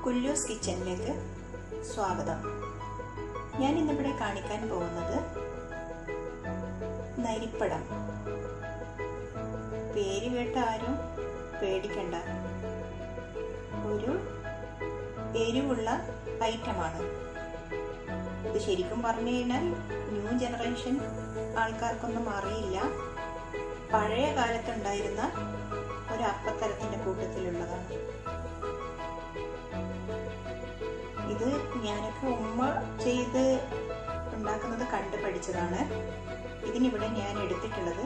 കുല്യൂസ് കിച്ചണിലേക്ക് സ്വാഗതം ഞാൻ ഇന്നിവിടെ കാണിക്കാൻ പോകുന്നത് നരിപ്പടം പേര് കേട്ട ആരും പേടിക്കണ്ട ഒരു എരിവുള്ള ഐറ്റമാണ് ഇത് ശരിക്കും പറഞ്ഞു കഴിഞ്ഞാൽ ന്യൂ ജനറേഷൻ ആൾക്കാർക്കൊന്നും അറിയില്ല പഴയ കാലത്തുണ്ടായിരുന്ന ഒരു അപ്പത്തരത്തിൻ്റെ കൂട്ടത്തിലുള്ളതാണ് ഇത് ഞാനൊക്കെ ഉമ്മ ചെയ്ത് ഉണ്ടാക്കുന്നത് കണ്ടു പഠിച്ചതാണ് ഇതിനിവിടെ ഞാൻ എടുത്തിട്ടുള്ളത്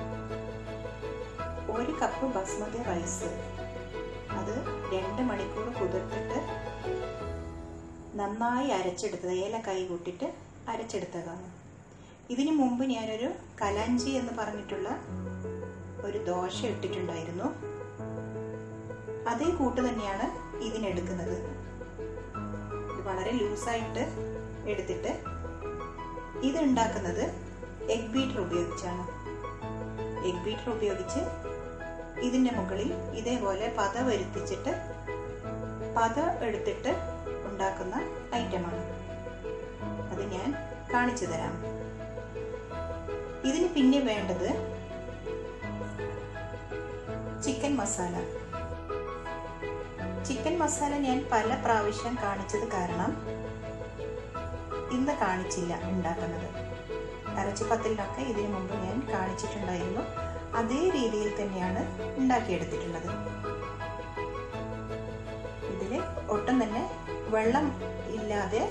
ഒരു കപ്പ് ബസ്മതി റൈസ് അത് രണ്ട് മണിക്കൂർ കുതിർത്തിട്ട് നന്നായി അരച്ചെടുത്തത് ഏലക്കായി കൂട്ടിയിട്ട് അരച്ചെടുത്തതാണ് ഇതിനു മുമ്പ് ഞാനൊരു കലാഞ്ചി എന്ന് പറഞ്ഞിട്ടുള്ള ഒരു ദോശ ഇട്ടിട്ടുണ്ടായിരുന്നു അതേ കൂട്ട് തന്നെയാണ് ഇതിനെടുക്കുന്നത് ഇത് വളരെ ലൂസായിട്ട് എടുത്തിട്ട് ഇത് ഉണ്ടാക്കുന്നത് എഗ് ബീറ്റർ ഉപയോഗിച്ചാണ് എഗ് ബീറ്റർ ഉപയോഗിച്ച് ഇതിൻ്റെ മുകളിൽ ഇതേപോലെ പത വരുത്തിച്ചിട്ട് പത എടുത്തിട്ട് ഉണ്ടാക്കുന്ന ഐറ്റമാണ് അത് ഞാൻ കാണിച്ചു തരാം ഇതിന് പിന്നെ വേണ്ടത് ചിക്കൻ മസാല ചിക്കൻ മസാല ഞാൻ പല പ്രാവശ്യം കാണിച്ചത് കാരണം ഇന്ന് കാണിച്ചില്ല ഉണ്ടാക്കുന്നത് ഇറച്ചിപ്പത്തിലൊക്കെ ഇതിനു മുമ്പ് ഞാൻ കാണിച്ചിട്ടുണ്ടായിരുന്നു അതേ രീതിയിൽ തന്നെയാണ് ഉണ്ടാക്കിയെടുത്തിട്ടുള്ളത് ഇതിൽ ഒട്ടും തന്നെ വെള്ളം ഇല്ലാതെ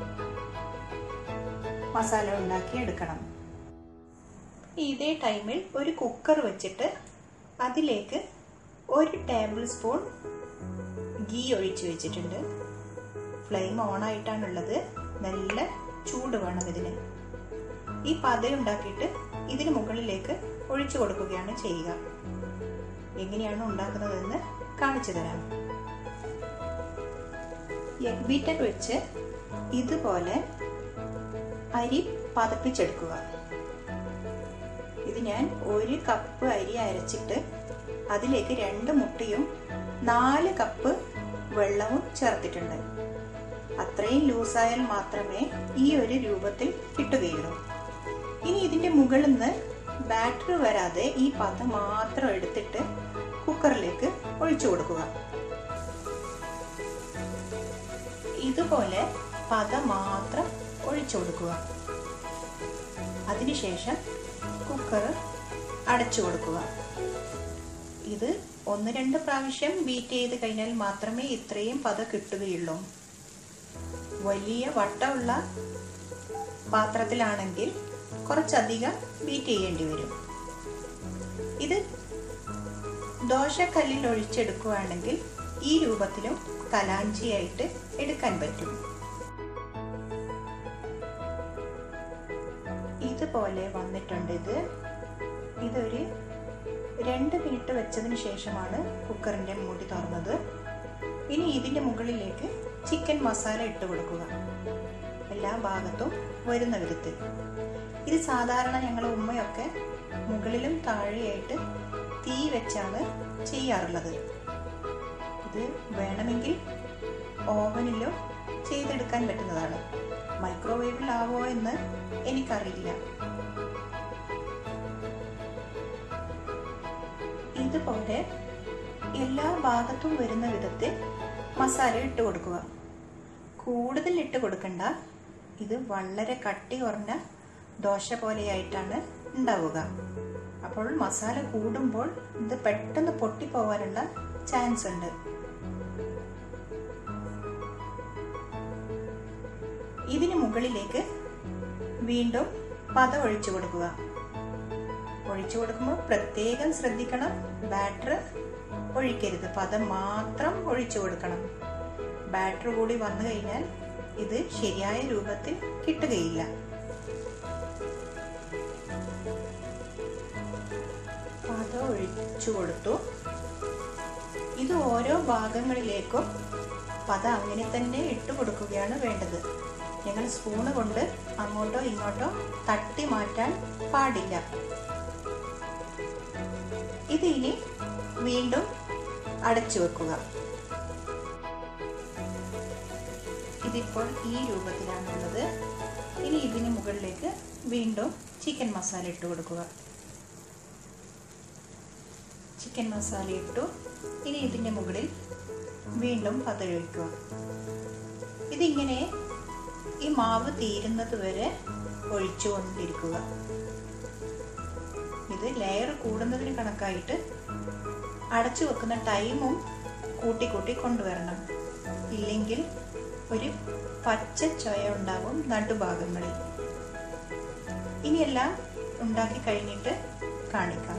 മസാല ഉണ്ടാക്കി എടുക്കണം ഇതേ ടൈമിൽ ഒരു കുക്കർ വെച്ചിട്ട് അതിലേക്ക് ഒരു ടേബിൾ സ്പൂൺ ഗീ ഒഴിച്ചു വെച്ചിട്ടുണ്ട് ഫ്ലെയിം ഓൺ ആയിട്ടാണുള്ളത് നല്ല ചൂട് വേണം ഇതിന് ഈ പത ഉണ്ടാക്കിയിട്ട് ഇതിന് മുകളിലേക്ക് ഒഴിച്ചു കൊടുക്കുകയാണ് ചെയ്യുക എങ്ങനെയാണ് ഉണ്ടാക്കുന്നതെന്ന് കാണിച്ചു തരാം എഗ് ബീറ്റർ വെച്ച് ഇതുപോലെ അരി പതപ്പിച്ചെടുക്കുക ഇത് ഞാൻ ഒരു കപ്പ് അരി അരച്ചിട്ട് അതിലേക്ക് രണ്ട് മുട്ടയും നാല് കപ്പ് വെള്ളവും ചേർത്തിട്ടുണ്ട് അത്രയും ലൂസായാൽ മാത്രമേ ഈ ഒരു രൂപത്തിൽ കിട്ടുകയുള്ളൂ ഇനി ഇതിന്റെ മുകളിൽ നിന്ന് ബാറ്റർ വരാതെ ഈ പത മാത്രം എടുത്തിട്ട് കുക്കറിലേക്ക് ഒഴിച്ചു കൊടുക്കുക ഇതുപോലെ പത മാത്രം ഒഴിച്ചു കൊടുക്കുക അതിനുശേഷം കുക്കർ അടച്ചു കൊടുക്കുക ഇത് ഒന്ന് രണ്ട് പ്രാവശ്യം ബീറ്റ് ചെയ്ത് കഴിഞ്ഞാൽ മാത്രമേ ഇത്രയും പത കിട്ടുകയുള്ളൂ വലിയ വട്ടമുള്ള പാത്രത്തിലാണെങ്കിൽ കുറച്ചധികം ബീറ്റ് ചെയ്യേണ്ടി വരും ഇത് ദോശക്കല്ലിൽ ഒഴിച്ചെടുക്കുകയാണെങ്കിൽ ഈ രൂപത്തിലും കലാഞ്ചിയായിട്ട് എടുക്കാൻ പറ്റും ഇതുപോലെ വന്നിട്ടുണ്ട് ഇത് ഇതൊരു രണ്ട് മിനിറ്റ് വെച്ചതിന് ശേഷമാണ് കുക്കറിൻ്റെ മൂടി തുറന്നത് ഇനി ഇതിൻ്റെ മുകളിലേക്ക് ചിക്കൻ മസാല ഇട്ട് കൊടുക്കുക എല്ലാ ഭാഗത്തും വരുന്ന വിധത്തിൽ ഇത് സാധാരണ ഞങ്ങൾ ഉമ്മയൊക്കെ മുകളിലും താഴെയായിട്ട് തീ വെച്ചാണ് ചെയ്യാറുള്ളത് ഇത് വേണമെങ്കിൽ ഓവനിലും ചെയ്തെടുക്കാൻ പറ്റുന്നതാണ് മൈക്രോവേവിലാവോ എന്ന് എനിക്കറിയില്ല ഇതുപോലെ എല്ലാ ഭാഗത്തും വരുന്ന വിധത്തിൽ മസാല ഇട്ട് കൊടുക്കുക കൂടുതൽ ഇട്ട് കൊടുക്കണ്ട ഇത് വളരെ കട്ടി കുറഞ്ഞ ദോശ പോലെയായിട്ടാണ് ഉണ്ടാവുക അപ്പോൾ മസാല കൂടുമ്പോൾ ഇത് പെട്ടെന്ന് പൊട്ടിപ്പോവാനുള്ള ചാൻസ് ഉണ്ട് ഇതിന് മുകളിലേക്ക് വീണ്ടും പത ഒഴിച്ചു കൊടുക്കുക ഒഴിച്ചു കൊടുക്കുമ്പോൾ പ്രത്യേകം ശ്രദ്ധിക്കണം ബാറ്റർ ഒഴിക്കരുത് പദം മാത്രം ഒഴിച്ചു കൊടുക്കണം ബാറ്റർ കൂടി വന്നു കഴിഞ്ഞാൽ ഇത് ശരിയായ രൂപത്തിൽ കിട്ടുകയില്ല പത ഒഴിച്ചു കൊടുത്തു ഇത് ഓരോ ഭാഗങ്ങളിലേക്കും പത അങ്ങനെ തന്നെ ഇട്ട് കൊടുക്കുകയാണ് വേണ്ടത് ഞങ്ങൾ സ്പൂണ് കൊണ്ട് അങ്ങോട്ടോ ഇങ്ങോട്ടോ തട്ടി മാറ്റാൻ പാടില്ല ഇത് ഇനി വീണ്ടും അടച്ചു വെക്കുക ഇതിപ്പോൾ ഈ രൂപത്തിലാണുള്ളത് ഇനി ഇതിന് മുകളിലേക്ക് വീണ്ടും ചിക്കൻ മസാല ഇട്ട് കൊടുക്കുക ചിക്കൻ മസാല ഇട്ടു ഇനി ഇതിൻ്റെ മുകളിൽ വീണ്ടും പതയൊഴിക്കുക ഇതിങ്ങനെ ഈ മാവ് തീരുന്നത് വരെ ഒഴിച്ചുകൊണ്ടിരിക്കുക ഇത് ലെയർ കൂടുന്നതിന് കണക്കായിട്ട് അടച്ചു വെക്കുന്ന ടൈമും കൂട്ടി കൂട്ടി കൊണ്ടുവരണം ഇല്ലെങ്കിൽ ഒരു പച്ച ചൊയ ഉണ്ടാവും നടുഭാഗങ്ങളിൽ ഇനിയെല്ലാം ഉണ്ടാക്കി കഴിഞ്ഞിട്ട് കാണിക്കാം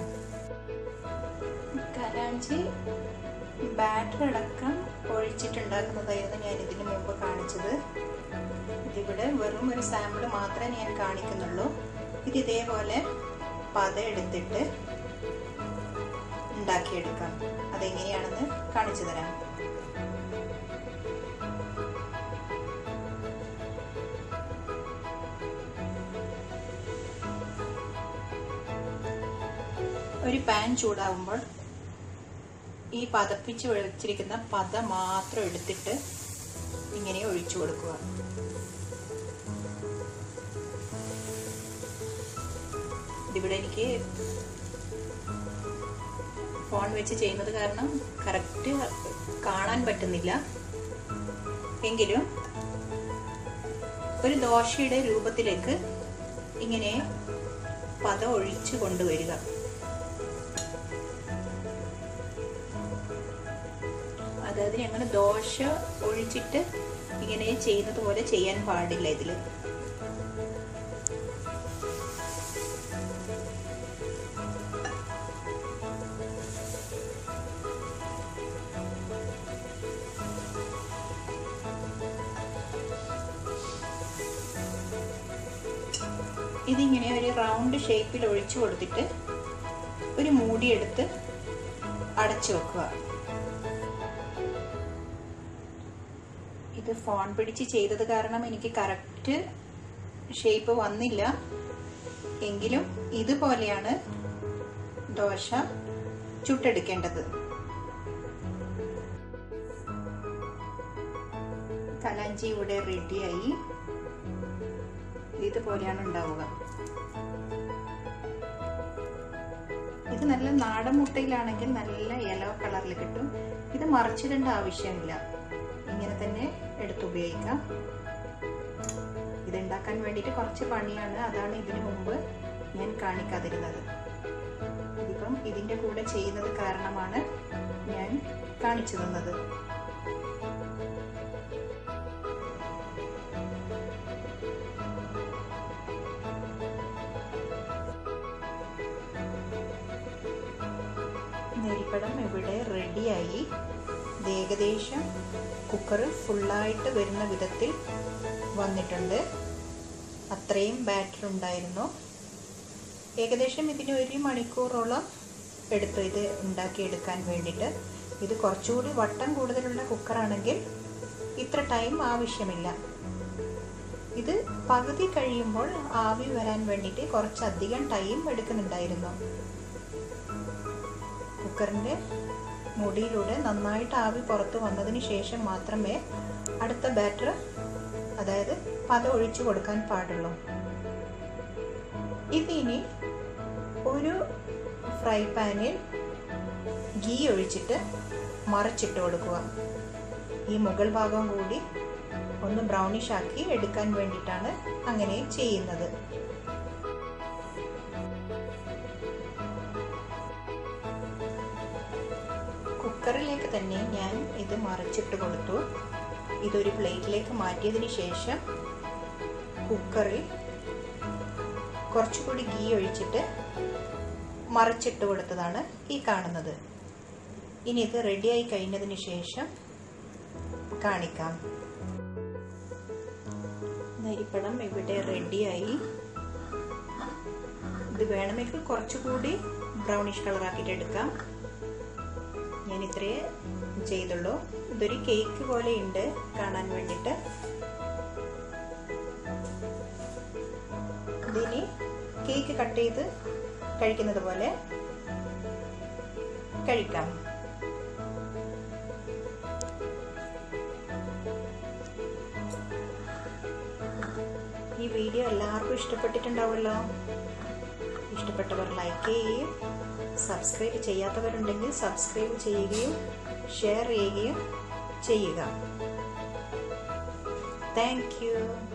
കരാഞ്ചി ബാറ്റർ അടക്കം ഒഴിച്ചിട്ടുണ്ടാക്കുന്നതായിരുന്നു ഞാൻ ഇതിന് മുമ്പ് കാണിച്ചത് ഇതിവിടെ വെറും ഒരു സാമ്പിൾ മാത്രമേ ഞാൻ കാണിക്കുന്നുള്ളൂ ഇത് ഇതേപോലെ പത എടുത്തിട്ട് ഉണ്ടാക്കിയെടുക്കാം അതെങ്ങനെയാണെന്ന് കാണിച്ചു തരാം ഒരു പാൻ ചൂടാവുമ്പോൾ ഈ പതപ്പിച്ച് വെച്ചിരിക്കുന്ന പത മാത്രം എടുത്തിട്ട് ഇങ്ങനെ ഒഴിച്ചു കൊടുക്കുക ഇതിവിടെ എനിക്ക് ഫോൺ വെച്ച് ചെയ്യുന്നത് കാരണം കറക്റ്റ് കാണാൻ പറ്റുന്നില്ല എങ്കിലും ഒരു ദോശയുടെ രൂപത്തിലേക്ക് ഇങ്ങനെ പത ഒഴിച്ചു കൊണ്ടുവരിക അതായത് ഞങ്ങൾ ദോശ ഒഴിച്ചിട്ട് ഇങ്ങനെ ചെയ്യുന്നത് പോലെ ചെയ്യാൻ പാടില്ല ഇതിൽ ഇതിങ്ങനെ ഒരു റൗണ്ട് ഷേപ്പിൽ ഒഴിച്ചു കൊടുത്തിട്ട് ഒരു മൂടിയെടുത്ത് അടച്ചു വെക്കുക ഇത് ഫോൺ പിടിച്ച് ചെയ്തത് കാരണം എനിക്ക് കറക്റ്റ് ഷേപ്പ് വന്നില്ല എങ്കിലും ഇതുപോലെയാണ് ദോശ ചുട്ടെടുക്കേണ്ടത് കലാഞ്ചി ഇവിടെ റെഡിയായി ഇതുപോലെയാണ് ഉണ്ടാവുക ഇത് നല്ല നാടൻ മുട്ടയിലാണെങ്കിൽ നല്ല യെല്ലോ കളറിൽ കിട്ടും ഇത് മറിച്ചിടേണ്ട ആവശ്യമില്ല ഇങ്ങനെ തന്നെ എടുത്തുപയോഗിക്കാം ഇതുണ്ടാക്കാൻ വേണ്ടിയിട്ട് കുറച്ച് പണിയാണ് അതാണ് ഇതിനു മുമ്പ് ഞാൻ കാണിക്കാതിരുന്നത് ഇതിപ്പം ഇതിൻ്റെ കൂടെ ചെയ്യുന്നത് കാരണമാണ് ഞാൻ കാണിച്ചു തന്നത് നെരിപ്പടം ഇവിടെ റെഡിയായി ഇത് ഏകദേശം കുക്കർ ഫുള്ളായിട്ട് വരുന്ന വിധത്തിൽ വന്നിട്ടുണ്ട് അത്രയും ബാറ്റർ ഉണ്ടായിരുന്നു ഏകദേശം ഇതിന് ഒരു മണിക്കൂറോളം എടുത്തു ഇത് ഉണ്ടാക്കിയെടുക്കാൻ വേണ്ടിയിട്ട് ഇത് കുറച്ചുകൂടി വട്ടം കൂടുതലുള്ള കുക്കറാണെങ്കിൽ ഇത്ര ടൈം ആവശ്യമില്ല ഇത് പകുതി കഴിയുമ്പോൾ ആവി വരാൻ വേണ്ടിയിട്ട് കുറച്ചധികം ടൈം എടുക്കുന്നുണ്ടായിരുന്നു കുക്കറിൻ്റെ മുടിയിലൂടെ നന്നായിട്ട് ആവി പുറത്ത് വന്നതിന് ശേഷം മാത്രമേ അടുത്ത ബാറ്റർ അതായത് പത ഒഴിച്ചു കൊടുക്കാൻ പാടുള്ളൂ ഇതിനി ഒരു ഫ്രൈ പാനിൽ ഗീ ഒഴിച്ചിട്ട് മറിച്ചിട്ട് കൊടുക്കുക ഈ മുകൾ ഭാഗം കൂടി ഒന്ന് ബ്രൗണിഷ് ആക്കി എടുക്കാൻ വേണ്ടിയിട്ടാണ് അങ്ങനെ ചെയ്യുന്നത് കുക്കറിലേക്ക് തന്നെ ഞാൻ ഇത് മറിച്ചിട്ട് കൊടുത്തു ഇതൊരു പ്ലേറ്റിലേക്ക് മാറ്റിയതിന് ശേഷം കുക്കറിൽ കുറച്ചുകൂടി ഗീ ഒഴിച്ചിട്ട് മറിച്ചിട്ട് കൊടുത്തതാണ് ഈ കാണുന്നത് ഇനി ഇത് റെഡിയായി കഴിഞ്ഞതിന് ശേഷം കാണിക്കാം നരിപ്പടം ഇവിടെ റെഡിയായി ഇത് വേണമെങ്കിൽ കുറച്ചുകൂടി ബ്രൗണിഷ് കളറാക്കിയിട്ട് എടുക്കാം ഞാൻ ഇത്രയേ ചെയ്തുള്ളൂ ഇതൊരു കേക്ക് പോലെ ഉണ്ട് കാണാൻ വേണ്ടിയിട്ട് ഇതിനി കേക്ക് കട്ട് ചെയ്ത് കഴിക്കുന്നത് പോലെ കഴിക്കാം ഈ വീഡിയോ എല്ലാവർക്കും ഇഷ്ടപ്പെട്ടിട്ടുണ്ടാവുമല്ലോ ഇഷ്ടപ്പെട്ടവർ ലൈക്ക് ചെയ്യുകയും സബ്സ്ക്രൈബ് ചെയ്യാത്തവരുണ്ടെങ്കിൽ സബ്സ്ക്രൈബ് ചെയ്യുകയും ഷെയർ ചെയ്യുകയും ചെയ്യുക താങ്ക് യു